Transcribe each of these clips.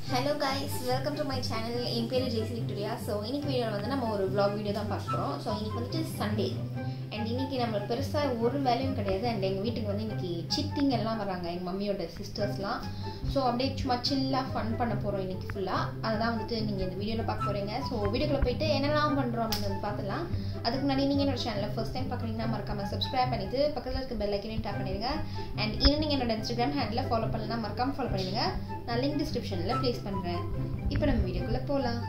Hello guys welcome to my channel என் பேர் Jaisy Victoria so இன்னைக்கு வீடியோவில் வந்து நம்ம ஒரு vlog வீடியோ தான் பார்க்குறோம் ஸோ இன்னைக்கு வந்துட்டு சண்டே அண்ட் இன்னைக்கு நம்ம பெருசாக ஒரு வேலையும் கிடையாது அண்ட் எங்கள் வீட்டுக்கு வந்து இன்னைக்கு சித்திங்க எல்லாம் வராங்க எங்கள் மம்மியோட சிஸ்டர்ஸ்லாம் ஸோ அப்படியே சும்மா சில்லாக ஃபன் பண்ண போகிறோம் இன்னைக்கு ஃபுல்லாக அதுதான் வந்துட்டு நீங்கள் இந்த வீடியோவில் பார்க்க போகிறீங்க ஸோ வீடியோக்குள்ளே போயிட்டு என்னெல்லாம் பண்ணுறோம் அப்படின்னு வந்து பார்த்துலாம் அதுக்கு முன்னாடி நீங்கள் என்னோட சேனலில் ஃபர்ஸ்ட் டைம் பார்க்குறீங்கன்னா மறக்காமல் சப்ஸ்கிரைப் பண்ணிட்டு பக்கத்தில் இருக்க பெல் ஐக்கனையும் டேப் பண்ணிடுங்க அண்ட் இன்னும் நீங்கள் என்னோட இன்ஸ்டாகிராம் ஹேண்டில் ஃபாலோ பண்ணலாம் மறக்காமல் ஃபாலோ பண்ணிடுங்க நான் லிங்க் டிஸ்கிரிப்ஷனில் ப்ளேஸ் பண்ணுறேன் இப்போ நம்ம வீடியோக்குள்ளே போகலாம்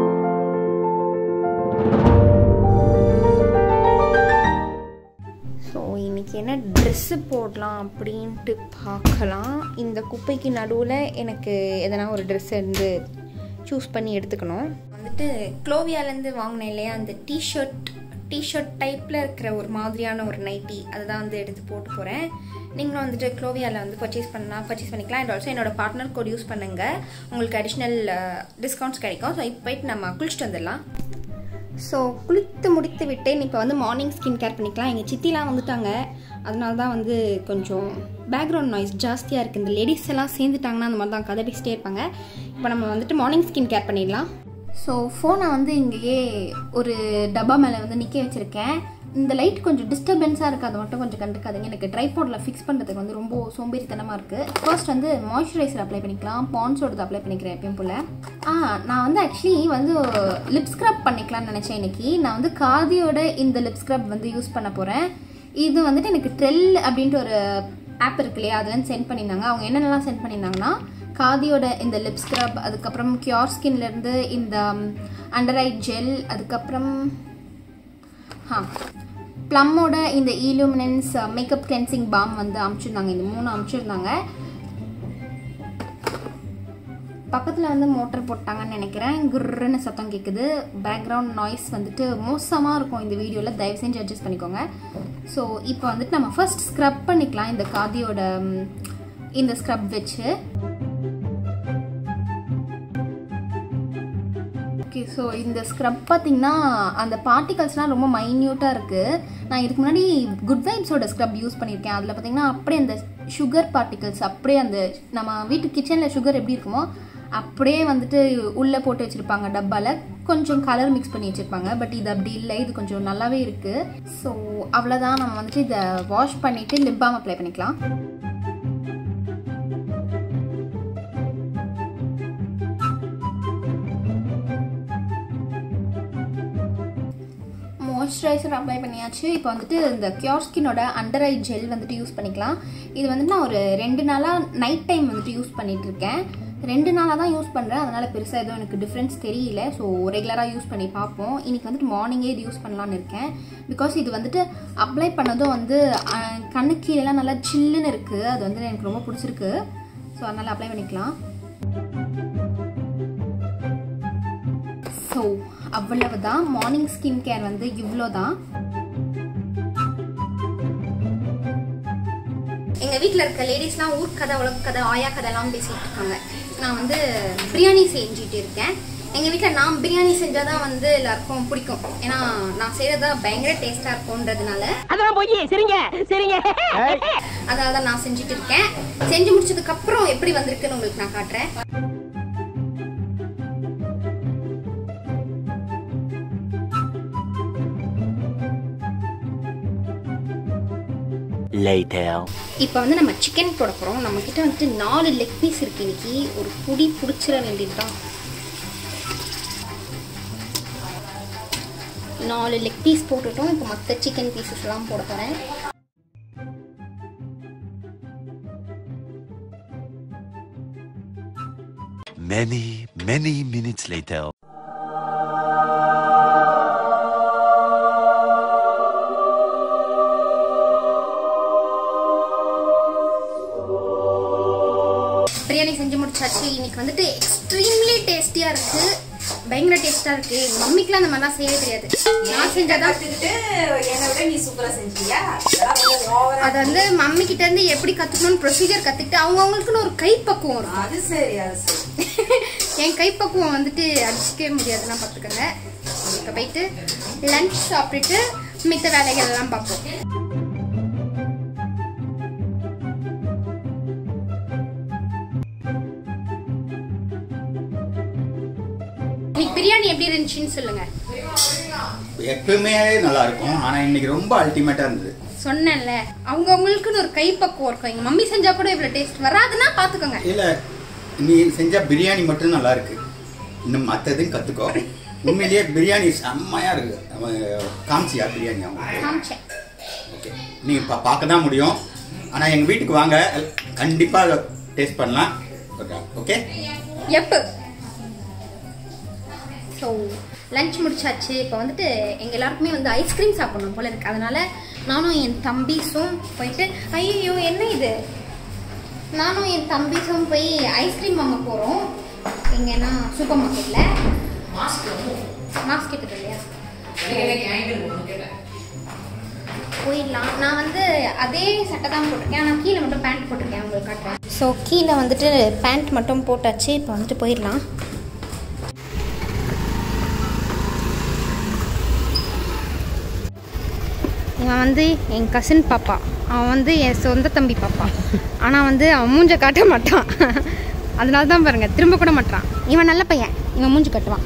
ஸோ இன்றைக்கி என்ன ட்ரெஸ்ஸு போடலாம் அப்படின்ட்டு பார்க்கலாம் இந்த குப்பைக்கு நடுவில் எனக்கு எதனா ஒரு ட்ரெஸ் வந்து சூஸ் பண்ணி எடுத்துக்கணும் வந்துட்டு க்ளோவியாலேருந்து வாங்கினேன் இல்லையா அந்த டிஷர்ட் டிஷர்ட் டைப்பில் இருக்கிற ஒரு மாதிரியான ஒரு நைட்டி அதுதான் வந்து எடுத்து போட்டு போகிறேன் நீங்களும் வந்துட்டு க்ளோவியாவில் வந்து பர்ச்சேஸ் பண்ணலாம் பர்ச்சேஸ் பண்ணிக்கலாம் அண்ட் ஆல்சோ என்னோட பார்ட்னர் கோட் யூஸ் பண்ணுங்கள் உங்களுக்கு அடிஷ்னல் டிஸ்கவுண்ட்ஸ் கிடைக்கும் ஸோ இப்போ போயிட்டு நம்ம குளிச்சுட்டு வந்துடலாம் ஸோ குளித்து முடித்து விட்டேன் இப்போ வந்து மார்னிங் ஸ்கின் கேர் பண்ணிக்கலாம் எங்கள் சித்திலாம் வந்துட்டாங்க அதனால தான் வந்து கொஞ்சம் பேக்ரவுண்ட் நாய்ஸ் ஜாஸ்தியாக இருக்குது இந்த லேடிஸ் எல்லாம் சேர்ந்துட்டாங்கன்னா அந்த மாதிரி தான் கதை பேசிட்டே இருப்பாங்க இப்போ நம்ம வந்துட்டு மார்னிங் ஸ்கின் கேர் பண்ணிடலாம் ஸோ ஃபோனை வந்து இங்கேயே ஒரு டப்பா மேலே வந்து நிற்க வச்சுருக்கேன் இந்த லைட் கொஞ்சம் டிஸ்டர்பன்ஸாக இருக்குது அதை மட்டும் கொஞ்சம் கண்டுக்காதீங்க எனக்கு ட்ரைபோர்டில் ஃபிக்ஸ் பண்ணுறதுக்கு வந்து ரொம்ப சோம்பேறித்தனமாக இருக்குது ஃபர்ஸ்ட் வந்து மாய்ஸ்சரைசர் அப்ளை பண்ணிக்கலாம் பான்ஸோடது அப்ளை பண்ணிக்கிறேன் எப்பயும் போல் ஆ நான் வந்து ஆக்சுவலி வந்து லிப் ஸ்க்ரப் பண்ணிக்கலாம்னு நினச்சேன் இன்னைக்கு நான் வந்து காதியோட இந்த லிப் ஸ்க்ரப் வந்து யூஸ் பண்ண போகிறேன் இது வந்துட்டு எனக்கு ட்ரெல் அப்படின்ட்டு ஒரு ஆப் இருக்கு இல்லையா அது வந்து சென்ட் பண்ணியிருந்தாங்க அவங்க என்னென்னலாம் சென்ட் பண்ணியிருந்தாங்கன்னா காதியோட இந்த லிப் ஸ்க்ரப் அதுக்கப்புறம் கியூர் ஸ்கின்லேருந்து இந்த அண்டர் ஐ ஜெல் அதுக்கப்புறம் ஆ ப்ளம்மோட இந்த ஈலூமினன்ஸ் மேக்கப் கிளென்சிங் பாம் வந்து அமுச்சிருந்தாங்க இந்த மூணு அமுச்சிருந்தாங்க பக்கத்தில் வந்து மோட்டர் போட்டாங்கன்னு நினைக்கிறேன் குர்ன்னு சத்தம் கேட்குது பேக்ரவுண்ட் நாய்ஸ் வந்துட்டு மோசமாக இருக்கும் இந்த வீடியோவில் தயவு செஞ்சு அட்ஜஸ்ட் பண்ணிக்கோங்க ஸோ இப்போ வந்துட்டு நம்ம ஃபர்ஸ்ட் ஸ்க்ரப் பண்ணிக்கலாம் இந்த காதியோட ம், இந்த ஸ்க்ரப் வச்சு ஓகே ஸோ இந்த ஸ்க்ரப் பார்த்தீங்கன்னா அந்த பார்ட்டிகல்ஸ்லாம் ரொம்ப மைன்யூட்டாக இருக்குது நான் இதுக்கு முன்னாடி குட் வைப்ஸோட ஸ்க்ரப் யூஸ் பண்ணியிருக்கேன் அதில் பார்த்தீங்கன்னா அப்படியே அந்த சுகர் பார்ட்டிகல்ஸ் அப்படியே அந்த நம்ம வீட்டு கிச்சனில் சுகர் எப்படி இருக்குமோ அப்படியே வந்துட்டு உள்ளே போட்டு வச்சுருப்பாங்க டப்பாவில் கொஞ்சம் கலர் மிக்ஸ் பண்ணி வச்சுருப்பாங்க பட் இது அப்படி இல்லை இது கொஞ்சம் நல்லாவே இருக்குது ஸோ அவ்வளோதான் நம்ம வந்துட்டு இதை வாஷ் பண்ணிவிட்டு லிப் பாம் அப்ளை பண்ணிக்கலாம் மாய்ஸ்சரைசர் அப்ளை பண்ணியாச்சு இப்போ வந்துட்டு இந்த கியூர் ஸ்கினோட அண்டர் ஐ ஜெல் வந்துட்டு யூஸ் பண்ணிக்கலாம் இது வந்துட்டு நான் ஒரு ரெண்டு நாளாக நைட் டைம் வந்துட்டு யூஸ் பண்ணிட்டு இருக்கேன் ரெண்டு நாளாக தான் யூஸ் பண்ணுறேன் அதனால் பெருசாக எதுவும் எனக்கு டிஃப்ரென்ஸ் தெரியல ஸோ ரெகுலராக யூஸ் பண்ணி பார்ப்போம் இன்றைக்கி வந்துட்டு மார்னிங்கே இது யூஸ் பண்ணலான்னு இருக்கேன் பிகாஸ் இது வந்துட்டு அப்ளை பண்ணதும் வந்து அஹ், கண்ணு கீழெல்லாம் நல்லா சில்லுன்னு இருக்குது அது வந்து எனக்கு ரொம்ப பிடிச்சிருக்கு ஸோ அதனால் அப்ளை பண்ணிக்கலாம் ஸோ அவ்வளவுதான் மார்னிங் ஸ்கின் கேர் வந்து இவ்வளோ தான் எங்கள் வீட்டில் இருக்க லேடிஸ்லாம் ஊர் கதை உலக கதை ஆயா கதைலாம் பேசிகிட்டு இருக்காங்க நான் வந்து பிரியாணி செஞ்சுட்டு இருக்கேன் எங்கள் வீட்டில் நான் பிரியாணி செஞ்சால் தான் வந்து எல்லாருக்கும் பிடிக்கும் ஏன்னா நான் செய்கிறது தான் பயங்கர டேஸ்ட்டாக இருக்கும்ன்றதுனால அதெல்லாம் போய் சரிங்க சரிங்க அதனால தான் நான் செஞ்சுட்டு இருக்கேன் செஞ்சு முடிச்சதுக்கப்புறம் எப்படி வந்திருக்குன்னு உங்களுக்கு நான் காட்டுறேன் Later. இப்போ வந்து நம்ம சிக்கன் போட போகிறோம் நம்மக்கிட்ட வந்துட்டு நாலு லெக் பீஸ் இருக்கு இன்னைக்கு ஒரு புடி பிடிச்சிட வேண்டியது தான் நாலு லெக் பீஸ் போட்டுட்டோம் இப்போ மற்ற சிக்கன் பீசஸ்லாம் போட போகிறேன் Many, many minutes later. Biryani செஞ்சு முடிச்சாச்சு இன்னைக்கு வந்துட்டு எக்ஸ்ட்ரீம்லி டேஸ்டியாக இருக்குது பயங்கர டேஸ்ட்டாக இருக்குது எங்கள் மம்மிக்கெலாம் அந்த மாதிரிலாம் செய்யவே தெரியாது நான் செஞ்சாதான் கத்துக்கிட்டு என்னை விட நீ சூப்பரா செஞ்சியா அதெல்லாம் கொஞ்சம் over ஆ- அதை வந்து மம்மி கிட்ட இருந்து எப்படி கற்றுக்கணும்னு ப்ரொசீஜர் கற்றுக்கிட்டு அவங்கவுங்களுக்குன்னு ஒரு கைப்பக்குவம் இருக்கும் அது சரி அது சரி என் கைப்பக்குவம் வந்துட்டு அடிச்சிக்கவே முடியாதுன்னா பார்த்துக்கோங்க இப்போ போயிட்டு லஞ்ச் சாப்பிட்டுட்டு மித்த வேலைகள் எல்லாம் பார்ப்போம் இன்னைக்கு பிரியாணி எப்படி இருந்துச்சுன்னு சொல்லுங்க எப்பவுமே நல்லா இருக்கும் ஆனா இன்னைக்கு ரொம்ப அல்டிமேட்டா இருந்தது சொன்னேன்ல அவங்கவுங்களுக்குன்னு ஒரு கைப்பக்குவம் இருக்கும் எங்க மம்மி செஞ்சா கூட இவ்வளவு டேஸ்ட் வராதுன்னா பாத்துக்கோங்க இல்ல நீ செஞ்ச பிரியாணி மட்டும் நல்லா இருக்கு இன்னும் மற்றதையும் கத்துக்கோ உண்மையிலேயே பிரியாணி செம்மையா இருக்கு அவன் காமிச்சியா பிரியாணி அவங்க காமிச்சேன் ஓகே நீ இப்போ பார்க்க தான் முடியும் ஆனால் எங்கள் வீட்டுக்கு வாங்க கண்டிப்பாக அதை டேஸ்ட் பண்ணலாம் ஓகே எப்போ ஸோ லஞ்ச் முடிச்சாச்சு இப்போ வந்துட்டு எங்கள் எல்லாருக்குமே வந்து ஐஸ்கிரீம் சாப்பிடணும் போல இருக்கு அதனால நானும் என் தம்பிஸும் போயிட்டு ஐயோ என்ன இது நானும் என் தம்பிஸும் போய் ஐஸ்கிரீம் வாங்க போகிறோம் எங்கன்னா சூப்பர் மார்க்கெட்டில் மாஸ்க் கேட்டது இல்லையா போயிடலாம் நான் வந்து அதே சட்டை தான் போட்டிருக்கேன் ஆனால் கீழே மட்டும் பேண்ட் போட்டிருக்கேன் உங்களுக்கு காட்டுறேன் ஸோ கீழே வந்துட்டு பேண்ட் மட்டும் போட்டாச்சு இப்போ வந்துட்டு போயிடலாம் இவன் வந்து என் கசின் பாப்பா அவன் வந்து என் சொந்த தம்பி பாப்பா ஆனால் வந்து அவன் மூஞ்ச காட்ட மாட்டான் அதனால தான் பாருங்க திரும்ப கூட மாட்டான் இவன் நல்ல பையன் இவன் மூஞ்சி கட்டுவான்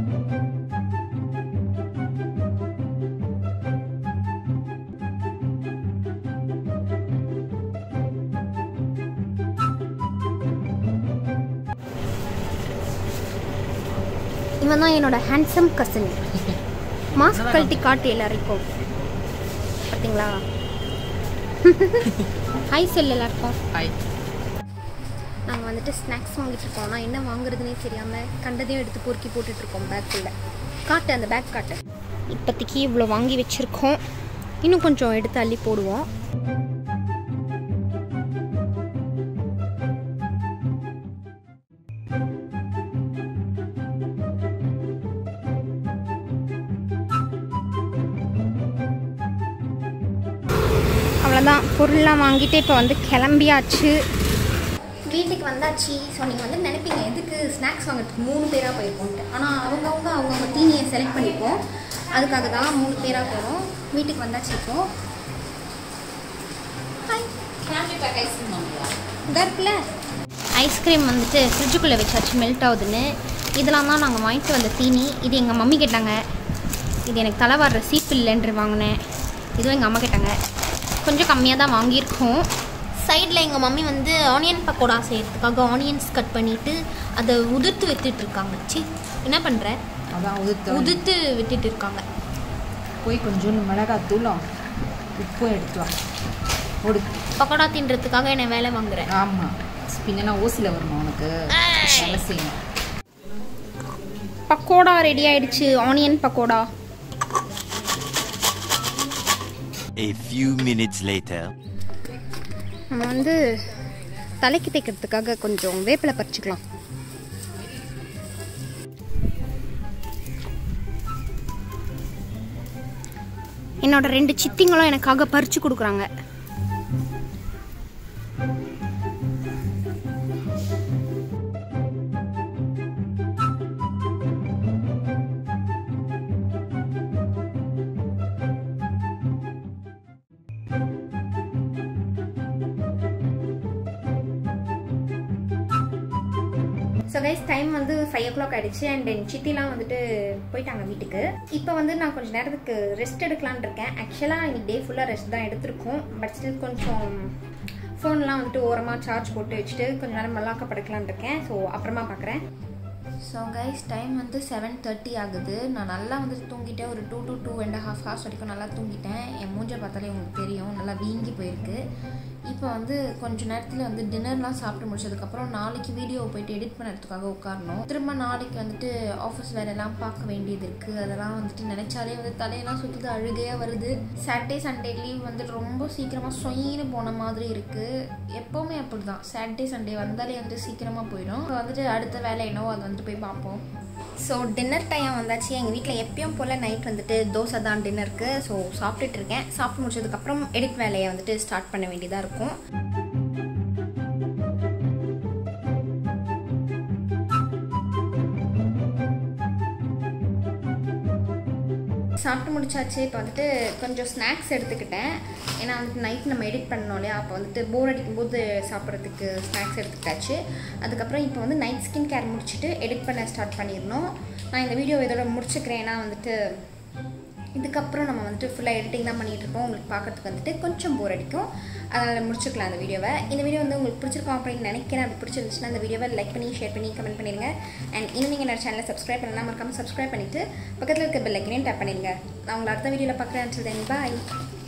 இவன் தான் என்னோட ஹேண்ட்ஸம் கசின் மாஸ்க் கழட்டி காட்டு எல்லாருக்கும் பார்த்தீங்களா ஹாய் செல் எல்லாருக்கும் நாங்கள் வந்துட்டு ஸ்நாக்ஸ் வாங்கிட்டு இருக்கோம் நான் என்ன வாங்குறதுனே தெரியாமல் கண்டதையும் எடுத்து பொறுக்கி போட்டுட்டு இருக்கோம் பேக்குள்ள காட்டு அந்த பேக் காட்டு இப்போதைக்கு இவ்வளோ வாங்கி வச்சுருக்கோம் இன்னும் கொஞ்சம் எடுத்து அள்ளி போடுவோம் அவ்வளோதான் பொருள்லாம் வாங்கிட்டு இப்போ வந்து கிளம்பியாச்சு வீட்டுக்கு வந்தாச்சு ஸோ நீங்கள் வந்து நினைப்பீங்க எதுக்கு ஸ்நாக்ஸ் வாங்குறதுக்கு மூணு பேராக போயிருக்கோன்ட்டு ஆனால் அவங்கவுங்க அவங்கவுங்க தீனியை செலக்ட் பண்ணிப்போம் அதுக்காக தான் மூணு பேராக போகிறோம் வீட்டுக்கு வந்தாச்சு இப்போ ஃபேமிலி பேக் ஐஸ்கிரீம் வாங்கலாம் இதா இருக்குல்ல ஐஸ்கிரீம் வந்துட்டு ஃப்ரிட்ஜுக்குள்ளே வச்சாச்சு மெல்ட் ஆகுதுன்னு இதெல்லாம் தான் நாங்கள் வாங்கிட்டு வந்த தீனி இது எங்கள் மம்மி கேட்டாங்க இது எனக்கு தலை வர்ற சீப்பு இல்லைன்று வாங்கினேன் இதுவும் எங்கள் அம்மா கேட்டாங்க கொஞ்சம் கம்மியாக தான் வாங்கியிருக்கோம் சைடில் எங்கள் மம்மி வந்து ஆனியன் பக்கோடா செய்யறதுக்காக ஆனியன்ஸ் கட் பண்ணிவிட்டு அதை உதிர்த்து வித்துட்டு இருக்காங்க சி என்ன பண்ணுற அதான் உதுத்தோம் உதிர்த்து விட்டுட்டு இருக்காங்க போய் கொஞ்சோண்டு மிளகாத்தூளும் உப்பும் எடுத்து வா ஓடு பக்கோடா தின்றதுக்காக என்னை வேலை வாங்குறேன் ஆமாம் பின்னா ஓசியில் வரணும் உனக்கு வேலை செய்யணும் பக்கோடா ரெடி ஆயிடுச்சு onion pakoda A few minutes later. நம்ம வந்து தலைக்கு தேய்க்கிறதுக்காக கொஞ்சம் வேப்பிலை பறிச்சுக்கலாம் என்னோட ரெண்டு சித்திங்களும் எனக்காக பறிச்சு கொடுக்குறாங்க ஸோ கைஸ் டைம் வந்து ஃபைவ் ஓ கிளாக் ஆயிடுச்சு அண்ட் என் சித்திலாம் வந்துட்டு போயிட்டாங்க வீட்டுக்கு இப்போ வந்து நான் கொஞ்சம் நேரத்துக்கு ரெஸ்ட் எடுக்கலான்னு இருக்கேன் ஆக்சுவலாக இன்னைக்கு டே ஃபுல்லாக ரெஸ்ட் தான் எடுத்திருக்கோம் பட் ஸ்டில் கொஞ்சம் ஃபோன்லாம் வந்துட்டு ஓரமாக சார்ஜ் போட்டு வச்சுட்டு கொஞ்சம் நேரம் மல்லாக்க படுக்கலான்னு இருக்கேன் ஸோ அப்புறமா பார்க்குறேன் ஸோ கைஸ் டைம் வந்து செவன் தேர்ட்டி ஆகுது நான் நல்லா வந்துட்டு தூங்கிட்டேன் ஒரு two to two and half hours வரைக்கும் நல்லா தூங்கிட்டேன் என் மூஞ்சை பார்த்தாலே உங்களுக்கு தெரியும் நல்லா வீங்கி போயிருக்கு இப்போ வந்து கொஞ்ச நேரத்தில் வந்து டின்னர்லாம் சாப்பிட்டு முடிச்சதுக்கப்புறம் நாளைக்கு வீடியோ போயிட்டு எடிட் பண்ணுறதுக்காக உட்காரணும் திரும்ப நாளைக்கு வந்துட்டு ஆஃபீஸ் வேலையெல்லாம் பார்க்க வேண்டியது இருக்குது அதெல்லாம் வந்துட்டு நினச்சாலே வந்து தலையெல்லாம் சுற்றுது அழுகையாக வருது சாட்டர்டே சண்டே லீவ் வந்துட்டு ரொம்ப சீக்கிரமாக சொயின்னு போன மாதிரி இருக்குது எப்போவுமே அப்படி தான் சாட்டர்டே சண்டே வந்தாலே வந்துட்டு சீக்கிரமாக போயிடும் இப்போ வந்துட்டு அடுத்த வேலை என்னவோ அது வந்துட்டு போய் பார்ப்போம் ஸோ டின்னர் டைம் வந்தாச்சு எங்கள் வீட்டில் எப்பயும் போல் நைட் வந்துட்டு தோசை தான் டின்னருக்கு ஸோ சாப்பிட்டுட்டு இருக்கேன் சாப்பிட்டு முடிச்சதுக்கப்புறம் எடிட் வேலையை வந்துட்டு ஸ்டார்ட் பண்ண வேண்டியதாக இருக்கும் சாப்பிட்டு முடிச்சாச்சு இப்போ வந்துட்டு கொஞ்சம் ஸ்நாக்ஸ் எடுத்துக்கிட்டேன் ஏன்னா வந்துட்டு நைட் நம்ம எடிட் பண்ணோம் இல்லையா அப்போ வந்துட்டு போர் அடிக்கும்போது சாப்பிட்றதுக்கு ஸ்நாக்ஸ் எடுத்துக்கிட்டாச்சு அதுக்கப்புறம் இப்போ வந்து நைட் ஸ்கின் கேர் முடிச்சுட்டு எடிட் பண்ண ஸ்டார்ட் பண்ணிடணும் நான் இந்த வீடியோ இதோட முடிச்சுக்கிறேன் ஏன்னா வந்துட்டு இதுக்கப்புறம் நம்ம வந்துட்டு ஃபுல்லாக எடிட்டிங் தான் பண்ணிகிட்டு இருக்கோம் உங்களுக்கு பார்க்கறதுக்கு வந்துட்டு கொஞ்சம் போர் அடிக்கும் அதனால் முடிச்சுக்கலாம் அந்த வீடியோவை இந்த வீடியோ வந்து உங்களுக்கு பிடிச்சிருக்கோம் அப்படின்னு நினைக்கிறேன் அப்படி பிடிச்சிருந்துச்சுன்னா அந்த வீடியோவை லைக் பண்ணி ஷேர் பண்ணி கமெண்ட் பண்ணிடுங்க அண்ட் இன்னும் நீங்கள் என்னோட சேனலை சப்ஸ்கிரைப் பண்ணலாம் மறக்காம சப்ஸ்கிரைப் பண்ணிவிட்டு பக்கத்தில் இருக்க பெல் ஐக்கனையும் டேப் பண்ணிடுங்க நான் உங்களை அடுத்த வீடியோவில் பார்க்குறேன் பாய்